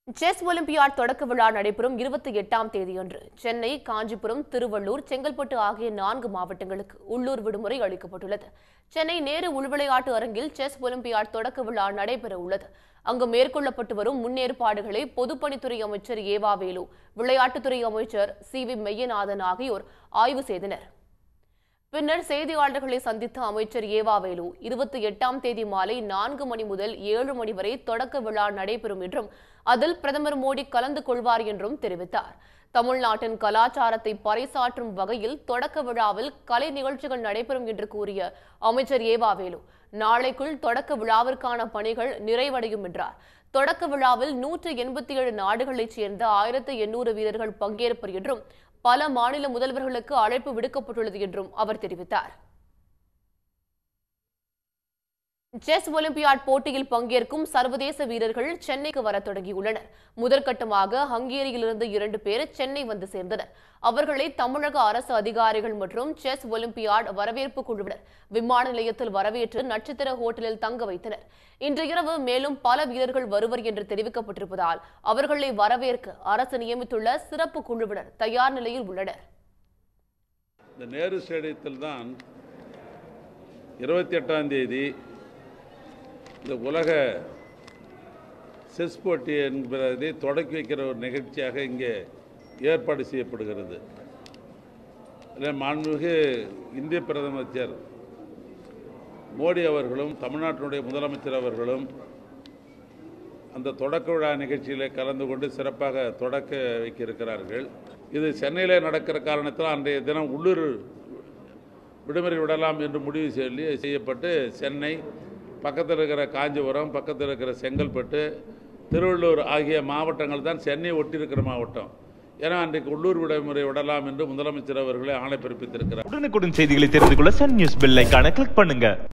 chess olympiad தொடக்க விழா நடைபெறும் இருபத்தி எட்டாம் தேதியன்று சென்னை காஞ்சிபுரம் திருவள்ளூர் செங்கல்பட்டு ஆகிய நான்கு மாவட்டங்களுக்கு உள்ளூர் விடுமுறை அளிக்கப்பட்டுள்ளது சென்னை நேரு உள்விளையாட்டு அரங்கில் செஸ் ஒலிம்பியாட் தொடக்க விழா நடைபெற உள்ளது அங்கு மேற்கொள்ளப்பட்டு வரும் முன்னேற்பாடுகளை பொதுப்பணித்துறை அமைச்சர் ஏவா வேலு விளையாட்டுத்துறை அமைச்சர் சி வி மெய்யநாதன் ஆகியோர் ஆய்வு செய்தனர் பின்னர் செய்தியாளர்களை சந்தித்த அமைச்சர் ஏவாவேலு இருபத்தி எட்டாம் தேதி மாலை நான்கு மணி முதல் ஏழு மணி வரை தொடக்க விழா நடைபெறும் என்றும் அதில் பிரதமர் மோடி கலந்து கொள்வார் என்றும் தெரிவித்தார் தமிழ்நாட்டின் கலாச்சாரத்தை பறைசாற்றும் வகையில் தொடக்க விழாவில் கலை நிகழ்ச்சிகள் நடைபெறும் என்று கூறிய அமைச்சர் ஏவாவேலு நாளைக்குள் தொடக்க விழாவிற்கான பணிகள் நிறைவடையும் என்றார் தொடக்க விழாவில் நூற்று எண்பத்தி ஏழு நாடுகளைச் சேர்ந்த ஆயிரத்து எண்ணூறு வீரர்கள் பங்கேற்பர் என்றும் பல மாநில முதல்வர்களுக்கு அழைப்பு விடுக்கப்பட்டுள்ளது என்றும் அவர் தெரிவித்தார் செஸ் ஒலிம்பியாட் போட்டியில் பங்கேற்கும் சர்வதேச வீரர்கள் சென்னைக்கு வர தொடங்கியுள்ளனர் முதற்கட்டமாக ஹங்கேரியிலிருந்து இரண்டு பேர் சென்னை வந்து சேர்ந்தனர் அவர்களை தமிழக அரசு அதிகாரிகள் மற்றும் செஸ் ஒலிம்பியாட் வரவேற்பு குழுவினர் விமான நிலையத்தில் வரவேற்று நட்சத்திர ஹோட்டலில் தங்க வைத்தனர் இன்று இரவு மேலும் பல வீரர்கள் வருவர் என்று தெரிவிக்கப்பட்டிருப்பதால் அவர்களை வரவேற்க அரசு நியமித்துள்ள சிறப்பு குழுவினர் தயார் நிலையில் உள்ளனர் இந்த நேரு ஸ்டேடியத்தில் தான் இருபத்தி எட்டாம் தேதி இந்த உலக செஸ் போட்டி என்பதை தொடக்கி வைக்கிற ஒரு நிகழ்ச்சியாக இங்கே ஏற்பாடு செய்யப்படுகிறது இதில் மாண்புமிகு இந்திய பிரதமர் மோடி அவர்களும் தமிழ்நாட்டினுடைய முதலமைச்சர் அவர்களும் அந்த தொடக்க விழா நிகழ்ச்சியில் கலந்து கொண்டு சிறப்பாக தொடக்க வைக்க இருக்கிறார்கள் இது சென்னையில் நடக்கிற காரணத்தால் அன்றைய தினம் உள்ளூர் விடுமுறை விடலாம் என்று முடிவு சொல்லி செய்யப்பட்டு சென்னை பக்கத்தில் இருக்கிற காஞ்சிபுரம் பக்கத்தில் இருக்கிற செங்கல்பட்டு திருவள்ளூர் ஆகிய மாவட்டங்கள் தான் சென்னை ஒட்டியிருக்கிற மாவட்டம் ஏன்னா அன்றைக்கு உள்ளூர் விடுமுறை விடலாம் என்று முதலமைச்சர் அவர்களே ஆணை பிறப்பித்திருக்கிறார் உடனுக்குடன் செய்திகளை தெரிந்து கொள்ள சன் நியூஸ் பெல் ஐகானை கிளிக் பண்ணுங்க